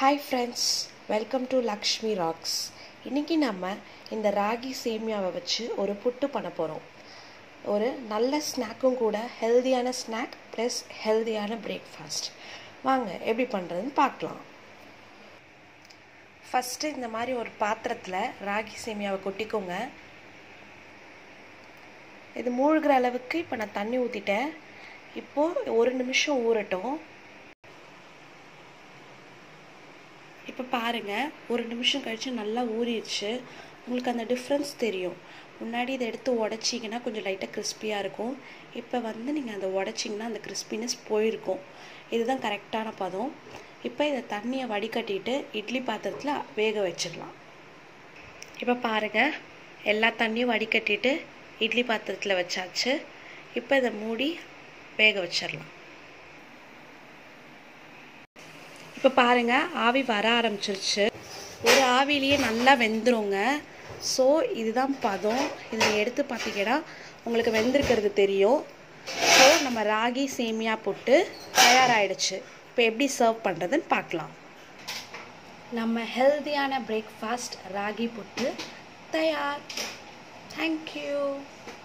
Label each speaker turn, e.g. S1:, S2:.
S1: hi friends welcome to Lakshmi rocks இன்றைக்கி நம்ம இந்த ராகி சேமியாவை வச்சு ஒரு புட்டு பண்ண போகிறோம் ஒரு நல்ல ஸ்நாக்கும் கூட ஹெல்தியான ஸ்நாக் ப்ளஸ் ஹெல்தியான பிரேக்ஃபாஸ்ட் வாங்க எப்படி பண்ணுறதுன்னு பார்க்கலாம் ஃபஸ்ட்டு இந்த மாதிரி ஒரு பாத்திரத்தில் ராகி சேமியாவை கொட்டிக்கோங்க இது மூழ்கிற அளவுக்கு இப்போ நான் தண்ணி ஊற்றிட்டேன் இப்போது ஒரு நிமிஷம் ஊறட்டும் இப்போ பாருங்கள் ஒரு நிமிஷம் கழித்து நல்லா ஊறிடுச்சு உங்களுக்கு அந்த டிஃப்ரென்ஸ் தெரியும் முன்னாடி இதை எடுத்து உடச்சிங்கன்னா கொஞ்சம் லைட்டாக கிறிஸ்பியாக இருக்கும் இப்போ வந்து நீங்கள் அதை உடச்சிங்கன்னா அந்த கிறிஸ்பினஸ் போயிருக்கும் இதுதான் கரெக்டான பதம் இப்போ இதை தண்ணியை வடிகட்டிட்டு இட்லி பாத்திரத்தில் வேக வச்சிடலாம் இப்போ பாருங்கள் எல்லா தண்ணியும் வடிகட்டிட்டு இட்லி பாத்திரத்தில் வச்சாச்சு இப்போ இதை மூடி வேக வச்சிடலாம் இப்போ பாருங்கள் ஆவி வர ஆரம்பிச்சிருச்சு ஒரு ஆவிலேயே நல்லா வெந்துருங்க ஸோ இதுதான் பதம் இதில் எடுத்து பார்த்தீங்கன்னா உங்களுக்கு வெந்திருக்கிறது தெரியும் ஸோ நம்ம ராகி சேமியா போட்டு தயாராகிடுச்சு இப்போ எப்படி சர்வ் பண்ணுறதுன்னு பார்க்கலாம் நம்ம ஹெல்த்தியான பிரேக்ஃபாஸ்ட் ராகி புட்டு தயார் தேங்க்யூ